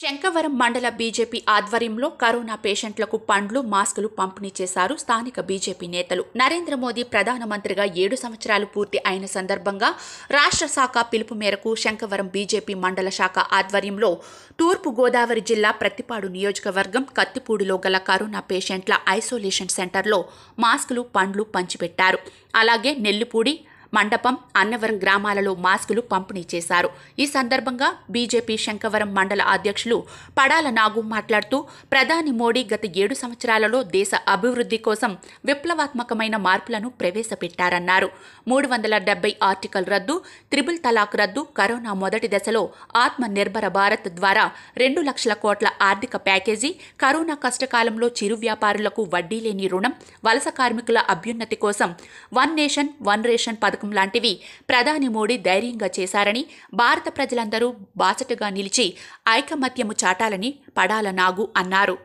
శంకవరం మండల బీజేపీ ఆధ్వర్యంలో కరోనా పేషెంట్లకు పండ్లు మాస్కులు పంపిణీ చేశారు స్థానిక బీజేపీ నేతలు నరేంద్ర మోదీ ప్రధానమంత్రిగా ఏడు సంవత్సరాలు పూర్తి అయిన సందర్భంగా రాష్ట్ర శాఖ పిలుపు మేరకు శంకవరం బీజేపీ మండల శాఖ ఆధ్వర్యంలో తూర్పు గోదావరి జిల్లా ప్రత్తిపాడు నియోజకవర్గం కత్తిపూడిలో గల కరోనా పేషెంట్ల ఐసోలేషన్ సెంటర్లో మాస్కులు పండ్లు పంచిపెట్టారు అలాగే నెల్లిపూడి మండపం అన్నవరం గ్రామాలలో మాస్కులు పంపిణీ చేశారు ఈ సందర్భంగా బీజేపీ శంకవరం మండల అధ్యక్షులు పడాల నాగు మాట్లాడుతూ ప్రధాని మోడీ గత ఏడు సంవత్సరాలలో దేశ అభివృద్ధి కోసం విప్లవాత్మకమైన మార్పులను ప్రవేశపెట్టారన్నారు మూడు వందల డెబ్బై ఆర్టికల్ రద్దు త్రిబుల్ తలాక్ రద్దు కరోనా మొదటి దశలో ఆత్మ నిర్భర భారత్ ద్వారా రెండు లక్షల కోట్ల ఆర్థిక ప్యాకేజీ కరోనా కష్టకాలంలో చిరు వ్యాపారులకు వడ్డీ లేని రుణం వలస కార్మికుల అభ్యున్నతి కోసం వన్ నేషన్ వన్ రేషన్ పథకం లాంటివి ప్రధాని మోడీ ధైర్యంగా చేశారని భారత ప్రజలందరూ బాసటగా నిలిచి ఐకమత్యము చాటాలని పడాల నాగు అన్నారు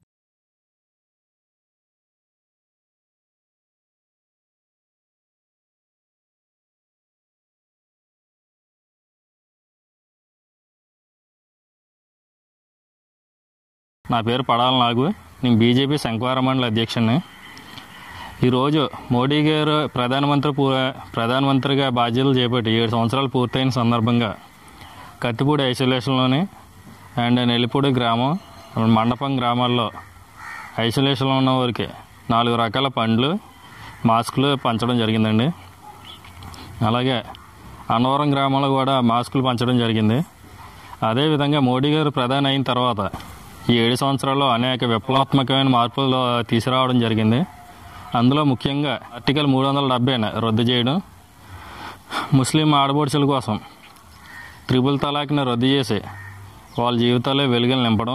నా పేరు పడాల నాగు నేను బీజేపీ శంకవారం మండల అధ్యక్షుడిని ఈరోజు మోడీ గారు ప్రధానమంత్రి పూ ప్రధానమంత్రిగా బాధ్యతలు చేపట్టి ఏడు సంవత్సరాలు పూర్తయిన సందర్భంగా కత్తిపూడి ఐసోలేషన్లోని అండ్ నెల్లిపూడి గ్రామం మండపం గ్రామాల్లో ఐసోలేషన్లో ఉన్న వారికి నాలుగు రకాల పండ్లు మాస్కులు పంచడం జరిగిందండి అలాగే అన్నవరం గ్రామంలో కూడా మాస్కులు పంచడం జరిగింది అదేవిధంగా మోడీ గారు ప్రధాని అయిన తర్వాత ఈ ఏడు సంవత్సరాల్లో అనేక విప్లవాత్మకమైన మార్పులు తీసుకురావడం జరిగింది అందులో ముఖ్యంగా ఆర్టికల్ మూడు వందల డెబ్బైని రద్దు చేయడం ముస్లిం ఆడబోడ్చుల కోసం త్రిబుల్ తలాక్ని రద్దు చేసి వాళ్ళ జీవితాల్లో వెలుగులు నింపడం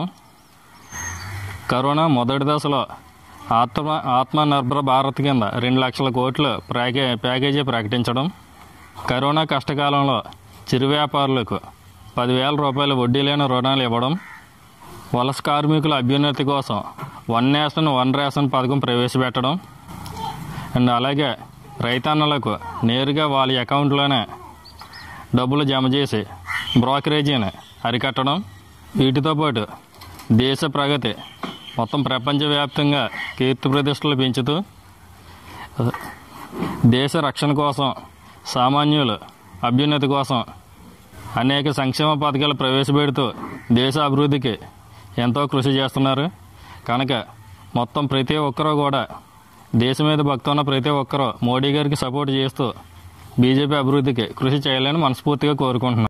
కరోనా మొదటి దశలో ఆత్మ ఆత్మనిర్భర భారత్ కింద రెండు లక్షల కోట్లు ప్యాకే ప్యాకేజీ ప్రకటించడం కరోనా కష్టకాలంలో చిరు వ్యాపారులకు పదివేల రూపాయల వడ్డీ లేని రుణాలు ఇవ్వడం వలస కార్మికుల అభ్యున్నతి కోసం వన్ నేషన్ వన్ రేషన్ పథకం ప్రవేశపెట్టడం అండ్ అలాగే రైతన్నలకు నేరుగా వాళ్ళ అకౌంట్లోనే డబ్బులు జమ చేసి బ్రోకరేజీని అరికట్టడం వీటితో పాటు దేశ ప్రగతి మొత్తం ప్రపంచవ్యాప్తంగా కీర్తి ప్రతిష్టలు పెంచుతూ దేశ రక్షణ కోసం సామాన్యులు అభ్యున్నతి కోసం అనేక సంక్షేమ పథకాలు ప్రవేశపెడుతూ దేశ అభివృద్ధికి ఎంతో కృషి చేస్తున్నారు కనుక మొత్తం ప్రతి ఒక్కరూ కూడా దేశం మీద భక్తి ఉన్న ప్రతి ఒక్కరూ మోడీ గారికి సపోర్ట్ చేస్తూ బీజేపీ అభివృద్ధికి కృషి చేయాలని మనస్ఫూర్తిగా కోరుకుంటున్నాను